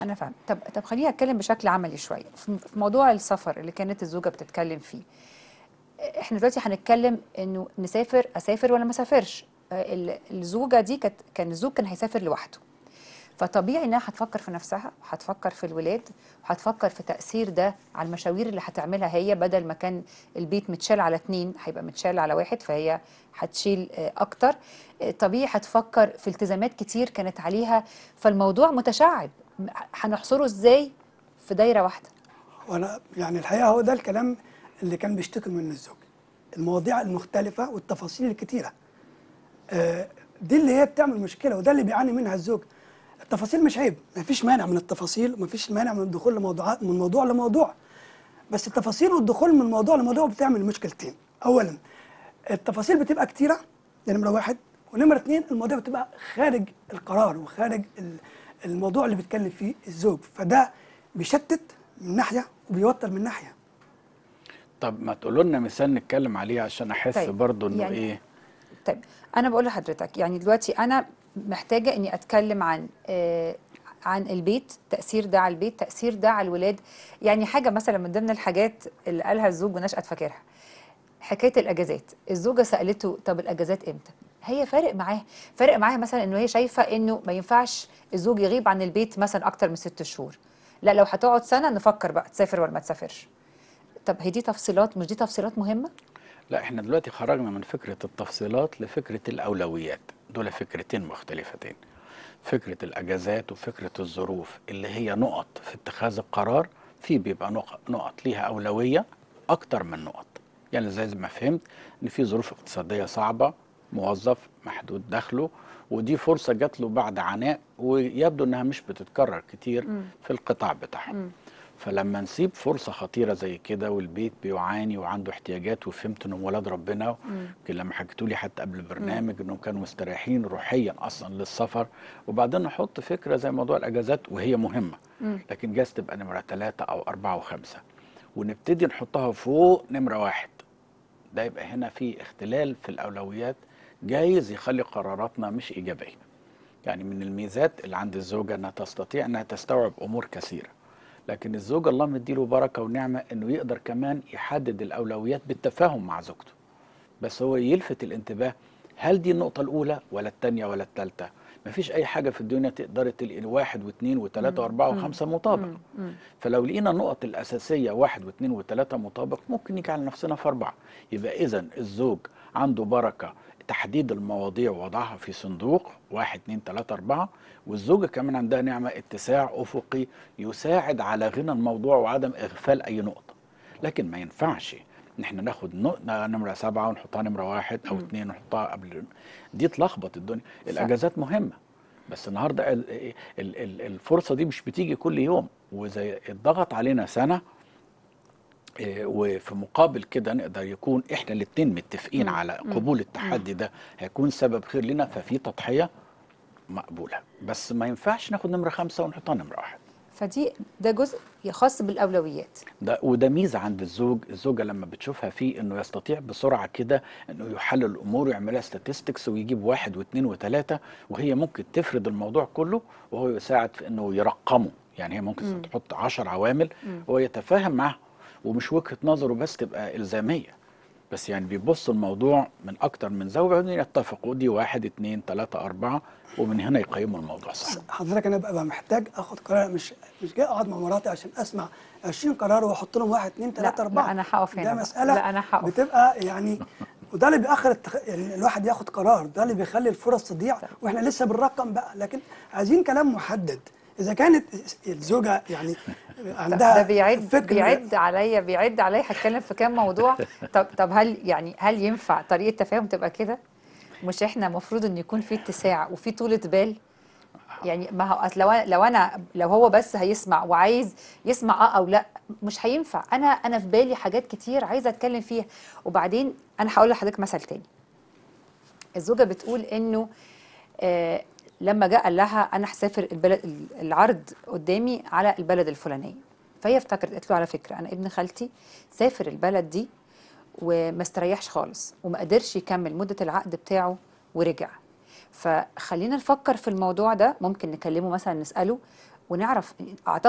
انا فاهم طب طب خليني اتكلم بشكل عملي شويه في في موضوع السفر اللي كانت الزوجه بتتكلم فيه احنا دلوقتي هنتكلم انه نسافر اسافر ولا ما اسافرش آه، ال- الزوجه دي كانت كان الزوج كان هيسافر لوحده فطبيعي انها هتفكر في نفسها وهتفكر في الولاد وهتفكر في تاثير ده على المشاوير اللي هتعملها هي بدل ما كان البيت متشال على اتنين هيبقى متشال على واحد فهي هتشيل آه، اكتر آه، طبيعي هتفكر في التزامات كتير كانت عليها فالموضوع متشعب م- هنحصره ازاي في دايره واحده وانا يعني الحقيقه هو ده الكلام اللي كان بيشتكي منه الزوج المواضيع المختلفه والتفاصيل الكتيره آه، دي اللي هي بتعمل مشكله وده اللي بيعاني منها الزوج التفاصيل مش عيب مفيش مانع من التفاصيل ومفيش مانع من الدخول لموضوعات من موضوع لموضوع بس التفاصيل والدخول من موضوع لموضوع بتعمل مشكلتين اولا التفاصيل بتبقى كتيره دي نمره واحد ونمره اتنين المواضيع بتبقى خارج القرار وخارج ال- الموضوع اللي بيتكلم فيه الزوج فده بيشتت من ناحيه وبيوتر من ناحيه طب ما تقولوا لنا مثال نتكلم عليه عشان احس طيب، برضو انه يعني- ايه طيب انا بقول لحضرتك يعني دلوقتي انا محتاجه اني اتكلم عن آه عن البيت تاثير ده على البيت تاثير ده على الولاد يعني حاجه مثلا من ضمن الحاجات اللي قالها الزوج ونشأت فاكرها حكايه الاجازات الزوجه سالته طب الاجازات امتى هي فارق معاها فارق معاها مثلا انه هي شايفه انه ما ينفعش الزوج يغيب عن البيت مثلا اكتر من ست شهور لا لو هتقعد سنه نفكر بقى تسافر ولا ما تسافرش طب هي دي تفصيلات مش دي تفصيلات مهمه لا احنا دلوقتي خرجنا من فكرة التفصيلات لفكرة الأولويات دول فكرتين مختلفتين فكرة الأجازات وفكرة الظروف اللي هي نقط في اتخاذ القرار في بيبقى نق- نقط ليها أولوية أكتر من نقط يعني زي ما فهمت إن في ظروف اقتصادية صعبة موظف محدود دخله ودي فرصة جات له بعد عناء ويبدو إنها مش بتتكرر كتير في القطاع بتاعهم فلما نسيب فرصة خطيرة زي كده والبيت بيعاني وعنده احتياجات وفهمت انهم ولاد ربنا يمكن لما حكيتوا لي حتى قبل البرنامج انهم كانوا مستريحين روحيا اصلا للسفر وبعدين نحط فكرة زي موضوع الاجازات وهي مهمة لكن جاز تبقى نمرة ثلاثة او اربعة وخمسة ونبتدي نحطها فوق نمرة واحد ده يبقى هنا في اختلال في الاولويات جايز يخلي قراراتنا مش ايجابيه يعني من الميزات اللي عند الزوجه انها تستطيع انها تستوعب امور كثيره لكن الزوج الله مديله بركه ونعمه انه يقدر كمان يحدد الاولويات بالتفاهم مع زوجته بس هو يلفت الانتباه هل دي النقطة الأولى ولا الثانية ولا الثالثة؟ مفيش أي حاجة في الدنيا تقدر تلقي واحد واثنين وثلاثة وأربعة وخمسة مطابق فلو لقينا النقط الأساسية واحد واثنين وثلاثة مطابق ممكن نيجي على نفسنا في أربعة يبقى إذا الزوج عنده بركة تحديد المواضيع ووضعها في صندوق واحد اثنين ثلاثة أربعة والزوجة كمان عندها نعمة اتساع أفقي يساعد على غنى الموضوع وعدم إغفال أي نقطة لكن ما ينفعش ان احنا ناخد نقطة نمرة سبعة ونحطها نمرة واحد أو اتنين ونحطها قبل دي تلخبط الدنيا الأجازات مهمة بس النهارده ال- ال- ال- الفرصة دي مش بتيجي كل يوم وزي اتضغط علينا سنة إيه، وفي مقابل كده نقدر يكون احنا الاتنين متفقين على قبول التحدي ده هيكون سبب خير لنا ففي تضحية مقبولة بس ما ينفعش ناخد نمرة خمسة ونحطها نمرة واحد فدي ده جزء خاص بالاولويات ده وده ميزه عند الزوج الزوجه لما بتشوفها فيه انه يستطيع بسرعه كده انه يحلل الامور ويعملها statistics ويجيب واحد واثنين وثلاثه وهي ممكن تفرد الموضوع كله وهو يساعد في انه يرقمه يعني هي ممكن تحط عشر عوامل وهو يتفاهم معاها ومش وجهه نظره بس تبقى الزاميه بس يعني بيبص الموضوع من اكتر من زاويه وبعدين يتفقوا دي واحد اثنين ثلاثه اربعه ومن هنا يقيموا الموضوع صح حضرتك انا ببقى محتاج اخد قرار مش مش جاي اقعد مع مراتي عشان اسمع 20 قرار واحط لهم واحد اثنين ثلاثه لا، اربعه أنا هقف هنا ده بقى. مساله لا، أنا هقف. بتبقى يعني وده اللي بيأخر التخ... يعني الواحد ياخد قرار ده اللي بيخلي الفرص تضيع واحنا لسه بالرقم بقى لكن عايزين كلام محدد اذا كانت الزوجه يعني عندها ده بيعد فكر بيعد عليا بيعد عليا هتكلم في كام موضوع طب طب هل يعني هل ينفع طريقه تفاهم تبقى كده مش احنا المفروض ان يكون في اتساع وفي طولة بال يعني ما هو أصل لو أنا- لو انا لو هو بس هيسمع وعايز يسمع اه او لا مش هينفع انا انا في بالي حاجات كتير عايزه اتكلم فيها وبعدين انا هقول لحضرتك مثل تاني الزوجه بتقول انه آه لما جاء قال لها انا هسافر البلد العرض قدامي على البلد الفلانيه فهي افتكرت قالت له على فكره انا ابن خالتي سافر البلد دي وما استريحش خالص وما قدرش يكمل مده العقد بتاعه ورجع فخلينا نفكر في الموضوع ده ممكن نكلمه مثلا نساله ونعرف اعتقد